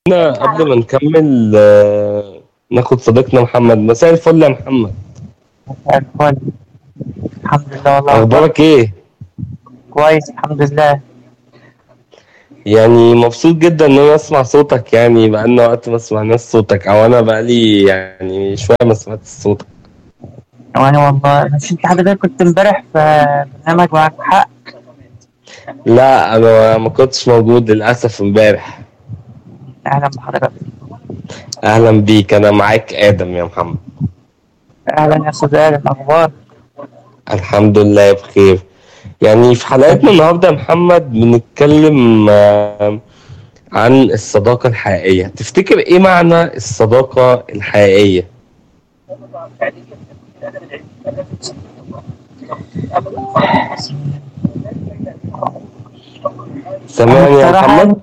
خلينا قبل ما نكمل آه، ناخد صديقنا محمد مساء الفل يا محمد مساء الفل الحمد لله والله اخبارك ايه كويس الحمد لله يعني مبسوط جدا ان انا اسمع صوتك يعني بقالنا وقت ما سمعناش صوتك او انا بقالي يعني شويه ما سمعتش صوتك وانا والله بس انت حضرتك كنت امبارح في برنامج معاك حق لا انا ما كنتش موجود للاسف امبارح اهلا بحضرتك اهلا بيك انا معاك ادم يا محمد اهلا يا استاذ ادم اخبار الحمد لله بخير يعني في حلقتنا النهارده يا محمد بنتكلم آه، عن الصداقة الحقيقية تفتكر ايه معنى الصداقة الحقيقية سامعني يا بصراحة محمد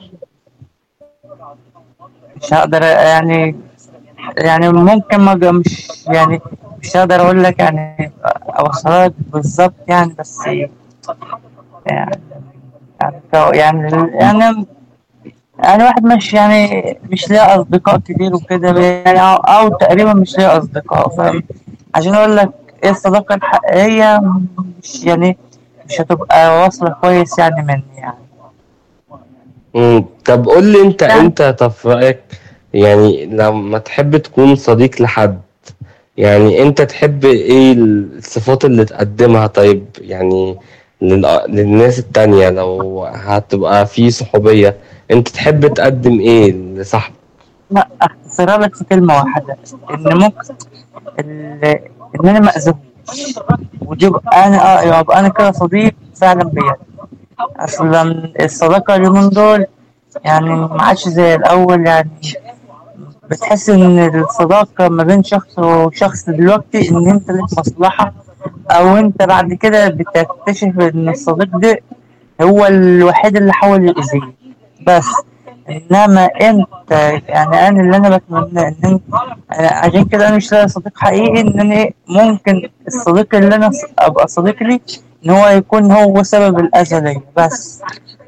مش هقدر يعني يعني ممكن ما أج- مش يعني مش هقدر اقول لك يعني اوصلها لك بالظبط يعني بس يعني يعني يعني يعني يعني واحد مش يعني مش لاقي اصدقاء كتير وكده يعني او, أو تقريبا مش لاقي اصدقاء فاهم عشان اقول لك ايه الصداقة الحقيقية مش يعني مش هتبقى واصلة كويس يعني مني يعني مم. طب قول لي انت يعني انت طب في رأيك يعني لما تحب تكون صديق لحد يعني انت تحب ايه الصفات اللي تقدمها طيب يعني لل- للناس التانية لو هتبقى في صحوبية انت تحب تقدم ايه لصاحبك لا اختصرها لك في كلمة واحدة ان ممكن ال- ان انا مأذون ويبقى انا اه يبقى انا كده صديق فعلا بجد اصلا الصداقة اليومين دول يعني ما عادش زي الاول يعني بتحس ان الصداقة ما بين شخص وشخص دلوقتي ان انت لك مصلحة او انت بعد كده بتكتشف ان الصديق ده هو الوحيد اللي حاول يأذيك بس انما انت يعني انا اللي انا بتمنى ان انت أنا عشان كده انا مش لاقي صديق حقيقي ان انا إيه، ممكن الصديق اللي انا ص- ابقى صديق لي ان هو يكون هو سبب الاذى ليا بس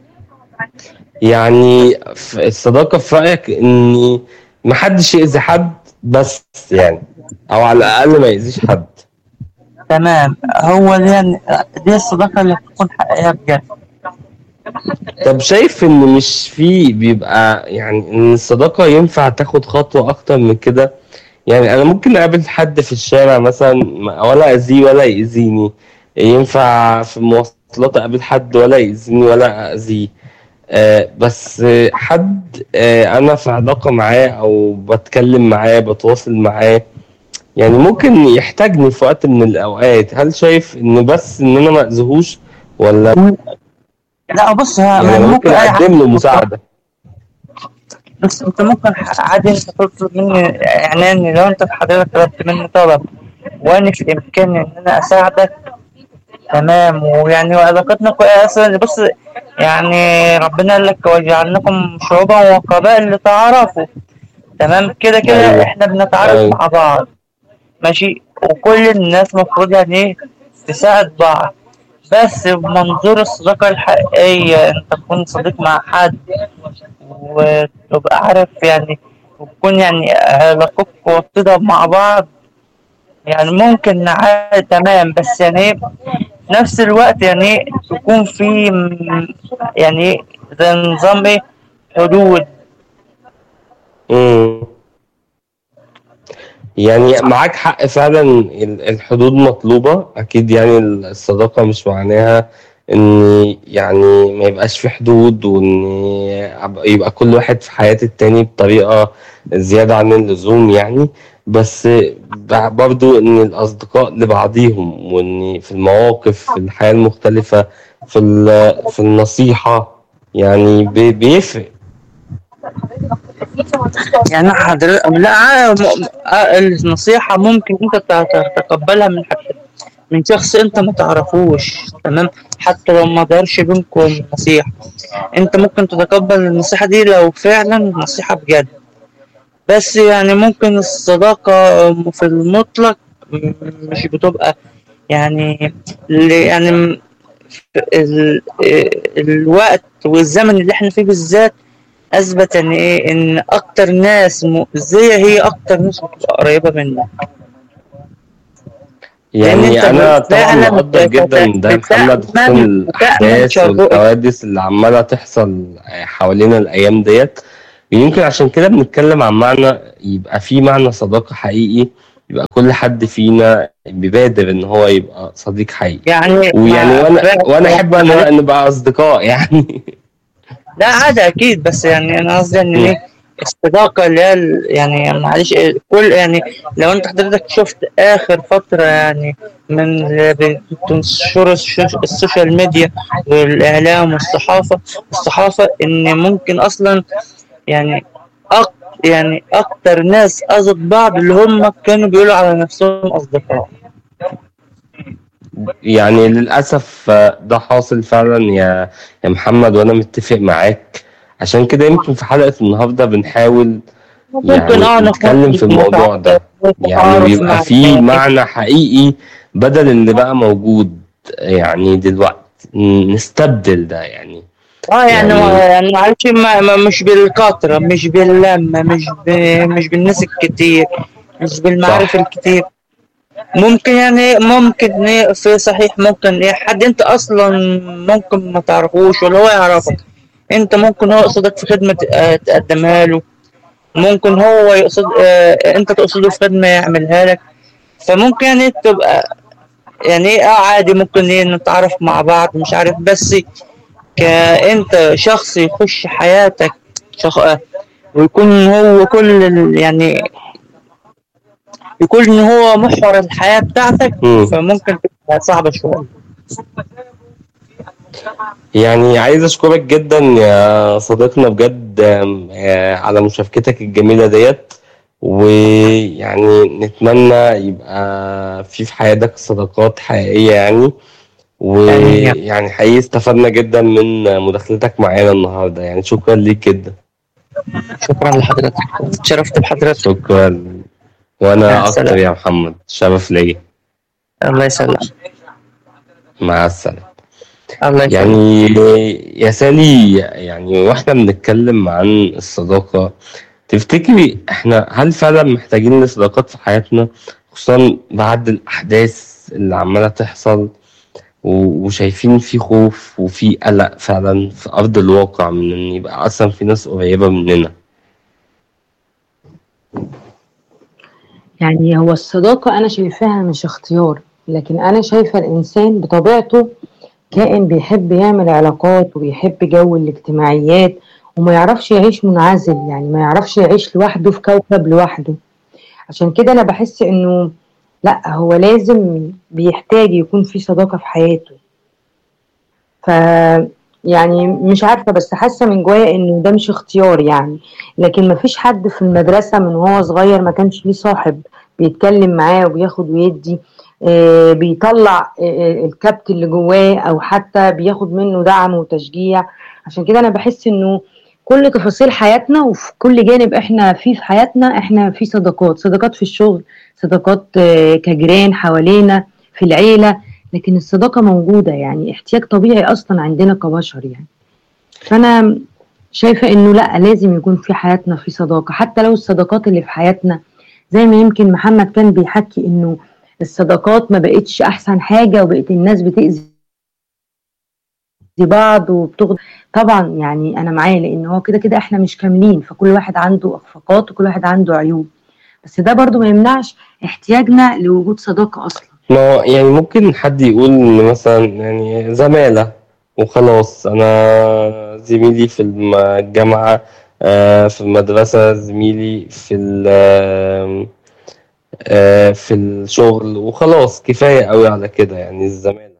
يعني في الصداقة في رأيك ان محدش يأذي حد بس يعني او على الاقل ما يأذيش حد تمام هو دي يعني دي الصداقة اللي تكون حقيقية بجد طب شايف ان مش في بيبقى يعني ان الصداقة ينفع تاخد خطوة اكتر من كده يعني انا ممكن اقابل حد في الشارع مثلا ما- ولا اذيه ولا يأذيني ينفع في المواصلات اقابل حد ولا يأذيني ولا اذيه آه بس آه، حد آه انا في علاقة معاه او بتكلم معاه بتواصل معاه يعني ممكن يحتاجني في وقت من الاوقات هل شايف ان بس ان انا ما اذيهوش ولا لا بص ها- يعني ما أنا ممكن ممكن اي حد اقدم له مساعدة بس انت ممكن ح- عادي انت تطلب مني يعني إن لو انت حضرتك طلبت مني طلب وانا في امكاني ان انا اساعدك تمام ويعني وعلاقتنا كويسة بص يعني ربنا قال لك وجعلناكم شعوبا وقبائل لتعارفوا تمام كده كده ايوه احنا بنتعارف ايوه مع بعض ماشي وكل الناس المفروض يعني ايه تساعد بعض بس بمنظور الصداقة الحقيقية انت تكون صديق مع حد وتبقى عارف يعني وتكون يعني علاقتكم وطيدة مع بعض يعني ممكن عادي تمام بس يعني ايه في نفس الوقت يعني ايه يكون في م- يعني ايه زي نظام ايه حدود امم يعني معاك حق فعلا ال- الحدود مطلوبة أكيد يعني الصداقة مش معناها إن يعني ما يبقاش في حدود وإن أبقى- يبقى كل واحد في حياة التاني بطريقة زيادة عن اللزوم يعني بس ب- برضو إن الأصدقاء لبعضيهم وإن في المواقف في الحياة المختلفة في ال- في النصيحة يعني بي- بيفرق يعني حضرتك لا ع- م- آه، النصيحة ممكن انت ت- تتقبلها من حد من شخص انت ما تعرفوش تمام حتى لو ما دارش بينكم نصيحة انت ممكن تتقبل النصيحة دي لو فعلا نصيحة بجد بس يعني ممكن الصداقة في المطلق م- مش بتبقى يعني ل- يعني م- ال- الوقت والزمن اللي احنا فيه بالذات اثبت ان ايه ان اكتر ناس مؤذيه هي اكتر ناس بتبقى قريبه منك لان يعني انت انا طبعا فعلا مقدر جدا ده يا محمد خصوصا بتأمن بتأمن الاحداث شر والحوادث اللي عماله تحصل حوالينا الايام ديت يمكن عشان كده بنتكلم عن معنى يبقى في معنى صداقه حقيقي يبقى كل حد فينا بيبادر ان هو يبقى صديق حقيقي يعني ويعني ما وانا وانا احب ان معلش نبقى اصدقاء يعني لا عادي اكيد بس يعني انا قصدي ان مم. ايه الصداقه اللي هي ال- يعني معلش إيه، كل يعني لو انت حضرتك شفت اخر فتره يعني من اللي بتنشر الش- السوشيال ميديا والاعلام والصحافه الصحافه ان ممكن اصلا يعني أك يعني اكتر ناس اذت بعض اللي هم كانوا بيقولوا على نفسهم اصدقاء يعني للأسف آه، ده حاصل فعلا يا يا محمد وأنا متفق معاك عشان كده يمكن في حلقة النهاردة بنحاول ممكن يعني اه نتكلم في الموضوع ده يعني نتعارف ويبقى مع فيه الناس. معنى حقيقي بدل اللي بقى موجود يعني دلوقتي ن- نستبدل ده يعني اه يعني يعني- ما- يعني معلش ما ما مش بالكثرة مش باللمة مش ب... مش بالناس الكتير مش بالمعارف صح. الكتير ممكن يعني ممكن إيه في صحيح ممكن إيه حد انت اصلا ممكن ما تعرفوش ولا هو يعرفك انت ممكن هو يقصدك في خدمة آه، تقدمها له ممكن هو يقصد آه، انت تقصده في خدمة يعملها لك فممكن يعني تبقى يعني ايه اه عادي ممكن ايه نتعرف مع بعض مش عارف بس كأنت شخص يخش حياتك شخ... ويكون هو كل ال- يعني يكون إن هو محور الحياة بتاعتك مم. فممكن تبقى صعبة شوية يعني يعني عايز أشكرك جدا يا صديقنا بجد آم، آه، على مشاركتك الجميلة ديت ويعني نتمنى يبقى في في حياتك صداقات حقيقية يعني ويعني حقيقي استفدنا جدا من مداخلتك معانا النهاردة يعني شكرا ليك جدا شكرا لحضرتك اتشرفت بحضرتك شكرا وأنا مع أكتر السلامة. يا محمد شرف ليا الله يسلمك مع السلامة الله يسلمك يعني يا سالي يعني واحنا بنتكلم عن الصداقة تفتكري احنا هل فعلا محتاجين لصداقات في حياتنا خصوصا بعد الأحداث اللي عمالة تحصل و- وشايفين في خوف وفي قلق فعلا في أرض الواقع من إن يبقى أصلا في ناس قريبة مننا يعني هو الصداقة أنا شايفاها مش اختيار لكن أنا شايفة الإنسان بطبيعته كائن بيحب يعمل علاقات وبيحب جو الاجتماعيات وما يعرفش يعيش منعزل يعني ما يعرفش يعيش لوحده في كوكب لوحده عشان كده أنا بحس إنه لأ هو لازم بيحتاج يكون في صداقة في حياته ف يعني مش عارفة بس حاسة من جوايا إنه ده مش اختيار يعني لكن مفيش حد في المدرسة من وهو صغير ما كانش ليه صاحب بيتكلم معاه وبياخد ويدي آه، بيطلع آه، الكبت اللي جواه او حتى بياخد منه دعم وتشجيع عشان كده انا بحس انه كل تفاصيل حياتنا وفي كل جانب احنا فيه في حياتنا احنا في صداقات صداقات في الشغل صداقات آه، كجيران حوالينا في العيلة لكن الصداقة موجودة يعني احتياج طبيعي اصلا عندنا كبشر يعني فانا شايفة انه لا لازم يكون في حياتنا في صداقة حتى لو الصداقات اللي في حياتنا زي ما يمكن محمد كان بيحكي انه الصداقات ما بقتش احسن حاجة وبقت الناس بتأذي بعض وبتغض طبعا يعني انا معاه لان هو كده كده احنا مش كاملين فكل واحد عنده اخفاقات وكل واحد عنده عيوب بس ده برضو ما يمنعش احتياجنا لوجود صداقة اصلا ما هو يعني ممكن حد يقول إن مثلا يعني زمالة وخلاص أنا زميلي في الم- الجامعة آه، في المدرسة زميلي في ال- آه، آه، في الشغل وخلاص كفاية قوي على كده يعني الزمالة